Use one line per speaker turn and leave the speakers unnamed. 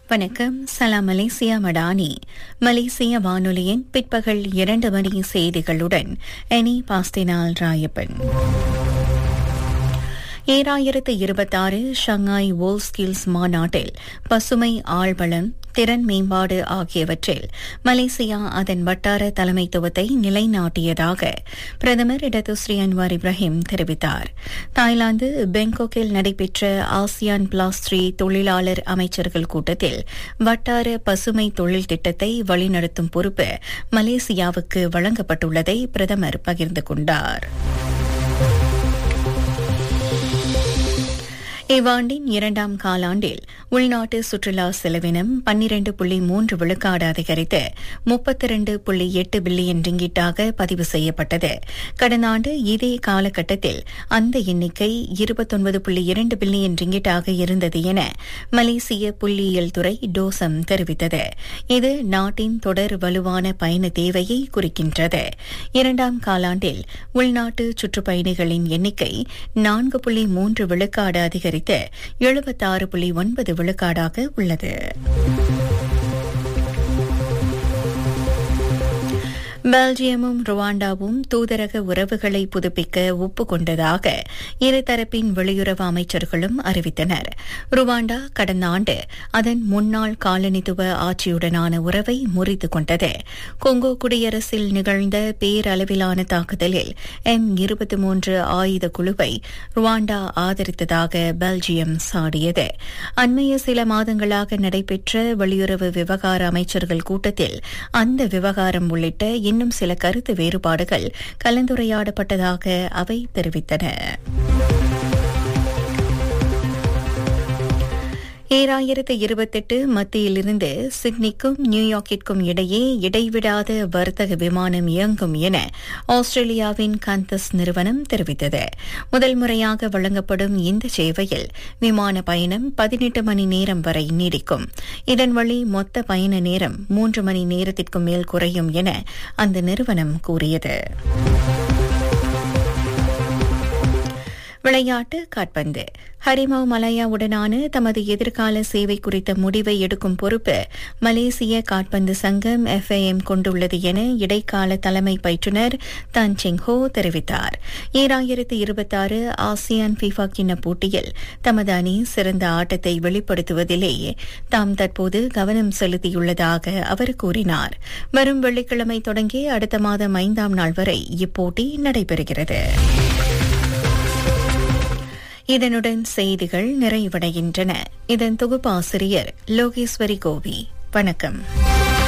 வணக்கம் சலாம் மலேசியா மடானி மலேசிய வானொலியின் பிற்பகல் இரண்டு மணி செய்திகளுடன் எனி பாஸ்தினால் ராயப்பன் ஏழாயிரத்து இருபத்தாறு ஷங்காய் வோல் ஸ்கில்ஸ் மாநாட்டில் பசுமை ஆழ்வளம் திறன் மேம்பாடு ஆகியவற்றில் மலேசியா அதன் வட்டார தலைமைத்துவத்தை நிலைநாட்டியதாக பிரதமர் இடதுஸ்ரீ அன்வார் இப்ராஹிம் தெரிவித்தார் தாய்லாந்து பெங்காக்கில் நடைபெற்ற ஆசியான் பிளாஸ் த்ரீ தொழிலாளர் அமைச்சர்கள் கூட்டத்தில் வட்டார பசுமை தொழில் திட்டத்தை வழிநடத்தும் பொறுப்பு மலேசியாவுக்கு வழங்கப்பட்டுள்ளதை பிரதமர் பகிர்ந்து கொண்டார் இவ்வாண்டின் இரண்டாம் காலாண்டில் உள்நாட்டு சுற்றுலா செலவினம் பன்னிரண்டு புள்ளி மூன்று விழுக்காடு அதிகரித்து முப்பத்தி இரண்டு புள்ளி எட்டு பில்லியன் ரிங்கிட்டாக பதிவு செய்யப்பட்டது கடந்த ஆண்டு இதே காலகட்டத்தில் அந்த எண்ணிக்கை இருபத்தொன்பது புள்ளி இரண்டு பில்லியன் ரிங்கிட்டாக இருந்தது என மலேசிய புள்ளியியல் துறை டோசம் தெரிவித்தது இது நாட்டின் தொடர் வலுவான பயண தேவையை குறிக்கின்றது இரண்டாம் காலாண்டில் உள்நாட்டு சுற்றுப்பயணிகளின் எண்ணிக்கை நான்கு புள்ளி மூன்று விழுக்காடு அதிகரித்து அதிகரித்து எழுபத்தாறு புள்ளி ஒன்பது விழுக்காடாக உள்ளது பெல்ஜியமும் ருவாண்டாவும் தூதரக உறவுகளை புதுப்பிக்க ஒப்புக்கொண்டதாக இருதரப்பின் வெளியுறவு அமைச்சர்களும் அறிவித்தனர் ருவாண்டா கடந்த ஆண்டு அதன் முன்னாள் காலனித்துவ ஆட்சியுடனான உறவை முறித்து கொண்டது கொங்கோ குடியரசில் நிகழ்ந்த பேரளவிலான தாக்குதலில் எம் இருபத்தி மூன்று ஆயுத குழுவை ருவாண்டா ஆதரித்ததாக பெல்ஜியம் சாடியது அண்மைய சில மாதங்களாக நடைபெற்ற வெளியுறவு விவகார அமைச்சர்கள் கூட்டத்தில் அந்த விவகாரம் உள்ளிட்ட இன்னும் சில கருத்து வேறுபாடுகள் கலந்துரையாடப்பட்டதாக அவை தெரிவித்தன ஏழாயிரத்து இருபத்தெட்டு மத்தியிலிருந்து சிட்னிக்கும் நியூயார்க்கிற்கும் இடையே இடைவிடாத வர்த்தக விமானம் இயங்கும் என ஆஸ்திரேலியாவின் கந்தஸ் நிறுவனம் தெரிவித்தது முதல் முறையாக வழங்கப்படும் இந்த சேவையில் விமான பயணம் பதினெட்டு மணி நேரம் வரை நீடிக்கும் இதன் வழி மொத்த பயண நேரம் மூன்று மணி நேரத்திற்கும் மேல் குறையும் என அந்த நிறுவனம் கூறியது விளையாட்டு காட்பந்து ஹரிமாவ் மலாயாவுடனான தமது எதிர்கால சேவை குறித்த முடிவை எடுக்கும் பொறுப்பு மலேசிய காட்பந்து சங்கம் எஃப்ஐஎம் கொண்டுள்ளது என இடைக்கால தலைமை பயிற்றுநர் தன் செங் ஹோ தெரிவித்தார் ஈராயிரத்து இருபத்தாறு ஆசியான் பிஃபா கிண்ண போட்டியில் தமது அணி சிறந்த ஆட்டத்தை வெளிப்படுத்துவதிலேயே தாம் தற்போது கவனம் செலுத்தியுள்ளதாக அவர் கூறினார் வரும் வெள்ளிக்கிழமை தொடங்கி அடுத்த மாதம் ஐந்தாம் நாள் வரை இப்போட்டி நடைபெறுகிறது இதனுடன் செய்திகள் நிறைவடைகின்றன இதன் தொகுப்பாசிரியர் லோகேஸ்வரி கோவி வணக்கம்